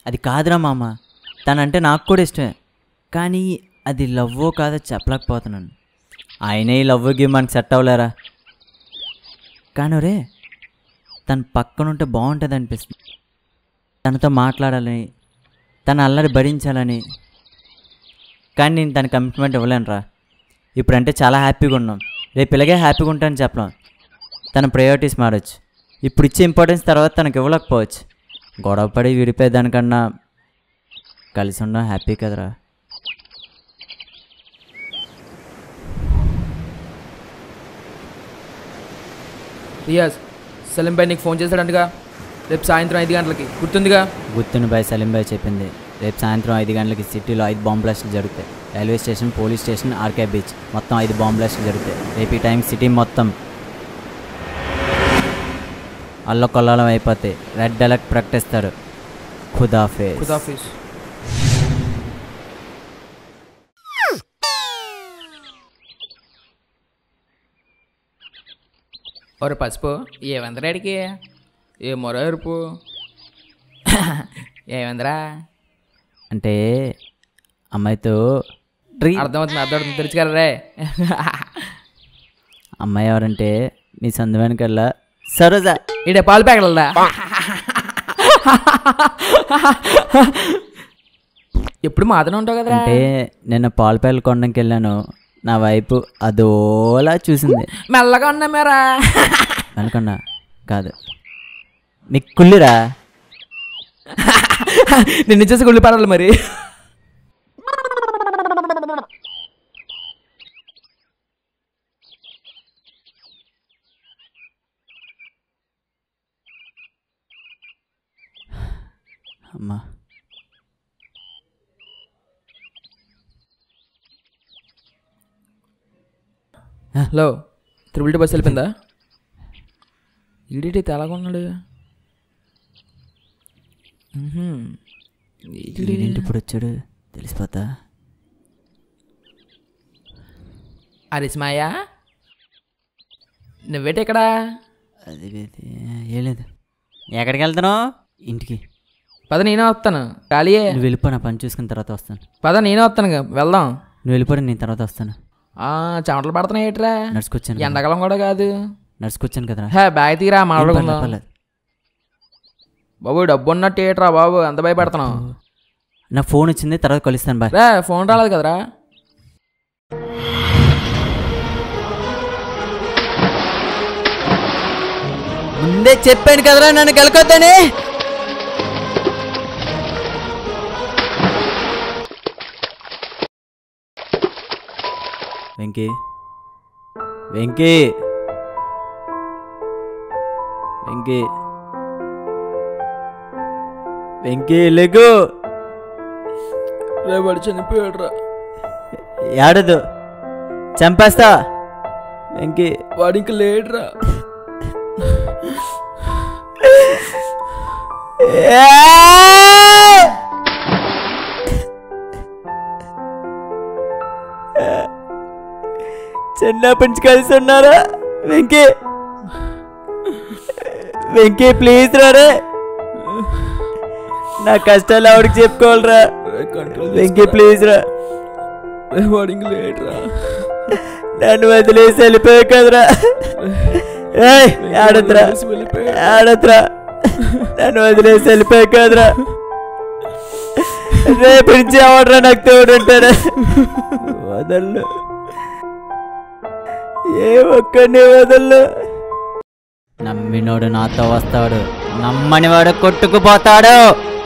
అది కాదురా మామ తనంటే నాకు కూడా ఇష్టమే కానీ అది లవ్వో కాదో చెప్పలేకపోతున్నాను ఆయనే ఈ లవ్ గేమ్ మనకి సెట్ అవ్వలేరా కానీ రే తన పక్కన ఉంటే బాగుంటుంది అనిపిస్తుంది తనతో మాట్లాడాలని తన అల్లరి భరించాలని కానీ నేను తన కమిట్మెంట్ ఇవ్వలేనురా ఇప్పుడంటే చాలా హ్యాపీగా ఉన్నాం రేపు ఇలాగే హ్యాపీగా ఉంటానని చెప్పలేం తన ప్రయారిటీస్ మారచ్చు ఇప్పుడు ఇచ్చే ఇంపార్టెన్స్ తర్వాత తనకి ఇవ్వలేకపోవచ్చు గొడవ పడి విడిపోయేదానికన్నా కలిసి ఉండడం హ్యాపీ కదరా రియాజ్ సలీం భాయ్ నీకు ఫోన్ చేశాడంటగా రేపు సాయంత్రం ఐదు గంటలకి గుర్తుందిగా గుర్తుని బాయ్ సలీం బాయ్ చెప్పింది రేపు సాయంత్రం ఐదు గంటలకి సిటీలో ఐదు బాంబ్ బ్లాస్టులు జరుగుతాయి railway station police station R K beach మొత్తం ఐదు బాంబ్ బ్లాస్టులు జరుగుతాయి రేపు ఈ టైం సిటీ మొత్తం అల్లకొల్లాలం అయిపోతాయి రెడ్ అలర్ట్ ప్రకటిస్తారు ఖుదాఫే ఖుదాఫీస్ ఒరే పసుపు ఏమందరాడికి ఏ మొర ఎరుపు ఏమందరా అంటే అమ్మాయితో ట్రీ అర్థమవుతుంది అర్థమవుతుంది తెలుసు కదా రే అమ్మాయి ఎవరంటే నీ సందువానికల్లా సరోజా ఇడే పాలు ప్యాకెట్లదా ఎప్పుడు మాతనే ఉంటావు కదరా అంటే నిన్న పాలు ప్యాకెట్ కొనడానికి వెళ్ళాను నా వైపు అదోలా చూసింది మెల్లగా ఉన్నా మేరా అనుకున్నా కాదు నీకు కుళ్ళిరా నిన్ను చేసి గుళ్ళు పడాలి మరి అమ్మా హలో త్రిబుల్ టీ బస్ వెళ్ళిపోయిందా ఈడీటీ తెల్లగా ఉన్నాడు మ్హూ. ఏంటి ఇప్పుడు వచ్చాడు తెలిసిపోతా అరిసిమాయా నువ్వేటి ఇక్కడ అది ఇది, ఏం లేదు ఎక్కడికి వెళ్తున్నావు ఇంటికి పద నేనే వస్తాను ఖాళీయే నువ్వు వెళ్ళిపో నా పని చూసుకున్న తర్వాత వస్తాను పద నేనే వస్తాను ఇక, వెళ్దాం నువ్వు వెళ్ళిపో నేను తర్వాత వస్తాను ఆ, చెమటలు పడుతున్నాయి ఏట్రా నడుచుకొచ్చాను కదా. ఎండాకాలం కూడా కాదు నడుచుకొచ్చాను కదరా హే బ్యాగ్ తీరా ఏం పర్లేదు, మాట్లాడుకుందాం పర్లేదు. బాబు డబ్బు ఉన్నట్టు ఏట్రా బాబు అంత భయపడుతున్నావు నా ఫోన్ వచ్చింది తర్వాత కలుస్తాను బాయ్ రే ఫోన్ రాలేదు కదరా ముందే చెప్పాను కదరా నన్ను గెలకొద్దని వెంకీ వెంకీ వెంకీ వెంకీ లెగు రే వాడు చనిపోయాడు రా ఏడదు చంపేస్తా వెంకీ వాడు ఇంక లేడురా చిన్నప్పటి నుంచి కలిసి ఉన్నారా వెంకీ వెంకీ ప్లీజ్ రారే నా కష్టాలు ఆవిడకి చెప్పుకోవాలరా వెంకీ ప్లీజ్ రా వాడు ఇంక లేడురా నన్ను వదిలేసి వెళ్ళిపోయావు కదరా ఏయ్ ఆడద్రా ఆడద్రా నన్ను వదిలేసి వెళ్ళిపోయావు కదరా రేపు నుంచి ఎవడరా నాకు తోడు ఉంటారా వదల్లు ఏ ఒక్కడిని వదల్లు నమ్మినోడు నాతో వస్తాడు నమ్మనివాడు కొట్టుకుపోతాడు